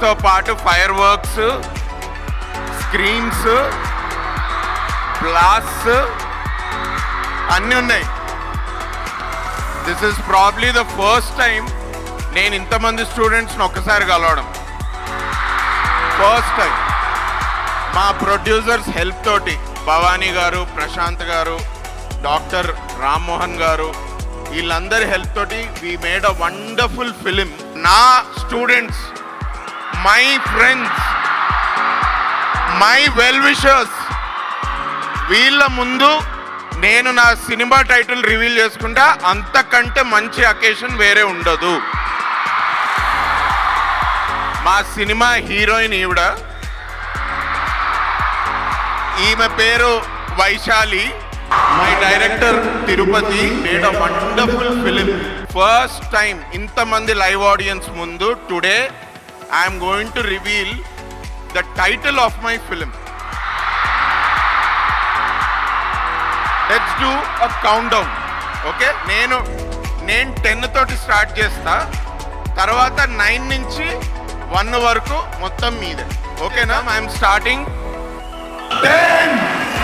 తో పాటు fire works screens బ్లాస్ అన్నీ ఉన్నాయి this is probably the first time నేను ఇంతమంది స్టూడెంట్స్ని ఒక్కసారి కలవడం ఫస్ట్ టైం మా ప్రొడ్యూసర్స్ హెల్ప్ తోటి భవానీ గారు ప్రశాంత్ గారు డాక్టర్ రామ్మోహన్ గారు వీళ్ళందరి హెల్ప్ తోటి we made a wonderful film నా students my friends my well wishers వీళ్ళ ముందు నేను నా సినిమా టైటిల్ రివీల్ చేసుకుంటా అంతకంటే మంచి అకేషన్ వేరే ఉండదు మా సినిమా హీరోయిన్ ఈవిడ ఈమె పేరు Vaishali my director Tirupati made a wonderful film first time ఇంతమంది లైవ్ ఆడియన్స్ ముందు today I'm going to reveal the title of my film let's do a countdown okay నేను నేను టెన్ తోటి స్టార్ట్ చేస్తా తర్వాత నైన్ నుంచి వన్ వరకు మొత్తం మీదే ఓకేనా ఐఎమ్ స్టార్టింగ్ టెన్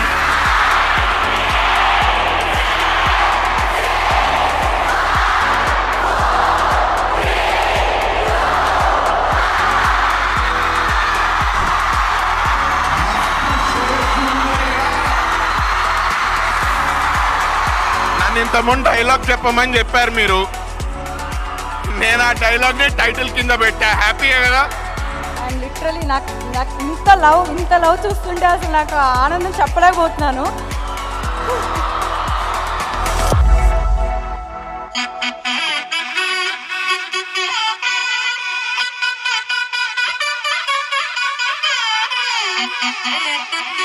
నన్ను ఇంతకుముందు డైలాగ్ చెప్పమని చెప్పారు మీరు నేను ఆ డైలాగ్ని టైటిల్ కింద పెట్టా హ్యాపీయే కదా అండ్ లిటరలీ నాకు నాకు ఇంత లవ్ ఇంత లవ్ చూస్తుంటే అసలు నాకు ఆనందం చెప్పలేకపోతున్నాను Thank you.